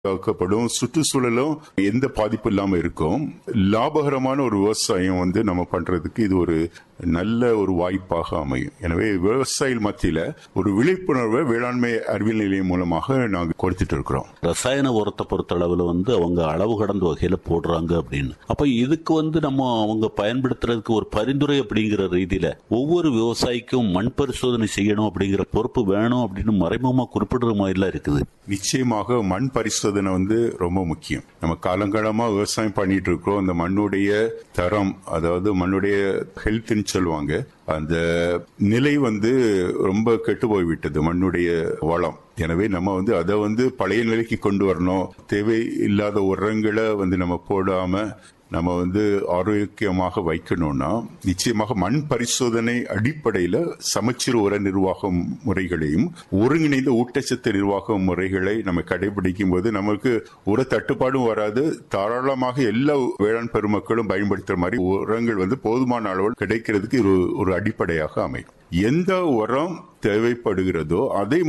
காக்கப்படும் சுற்றுச்சூழலும் எந்த பாதிப்பு இல்லாம இருக்கும் லாபகரமான ஒரு விவசாயம் வந்து நம்ம பண்றதுக்கு இது ஒரு நல்ல ஒரு வாய்ப்பாக அமையும் எனவே விவசாயிகள் மத்தியில ஒரு விழிப்புணர்வை வேளாண்மை அறிவியல் நிலையம் மூலமாக நாங்கள் கொடுத்துட்டு இருக்கிறோம் ரசாயன உரத்தை பொறுத்தளவுல வந்து அவங்க அளவு கடந்த வகையில போடுறாங்க அப்படின்னு அப்ப இதுக்கு வந்து நம்ம அவங்க பயன்படுத்துறதுக்கு ஒரு பரிந்துரை அப்படிங்கிற ரீதியில ஒவ்வொரு விவசாயிக்கும் மண் பரிசோதனை செய்யணும் அப்படிங்கிற பொறுப்பு வேணும் அப்படின்னு மறைமுகமா குறிப்பிடுற மாதிரிலாம் இருக்குது நிச்சயமாக மண் பரிசோதனை வந்து ரொம்ப முக்கியம் நம்ம காலங்காலமா விவசாயம் பண்ணிட்டு இருக்கோம் அந்த மண்ணுடைய தரம் அதாவது மண்ணுடைய ஹெல்த்னு சொல்லுவாங்க அந்த நிலை வந்து ரொம்ப கெட்டு போய்விட்டது மண்ணுடைய வளம் எனவே நம்ம வந்து அதை வந்து பழைய நிலைக்கு கொண்டு வரணும் தேவை இல்லாத உரங்களை வந்து நம்ம போடாம நம்ம வந்து ஆரோக்கியமாக வைக்கணும்னா நிச்சயமாக மண் பரிசோதனை அடிப்படையில் சமச்சீர் உர நிர்வாக முறைகளையும் ஒருங்கிணைந்த ஊட்டச்சத்து நிர்வாக முறைகளை நம்ம கடைபிடிக்கும் போது நமக்கு உர தட்டுப்பாடும் வராது தாராளமாக எல்லா வேளாண் பெருமக்களும் பயன்படுத்துற மாதிரி உரங்கள் வந்து போதுமான அளவு கிடைக்கிறதுக்கு ஒரு ஒரு அடிப்படையாக அமையும் எந்த உரம் தேவைப்படுகிறதோ அதை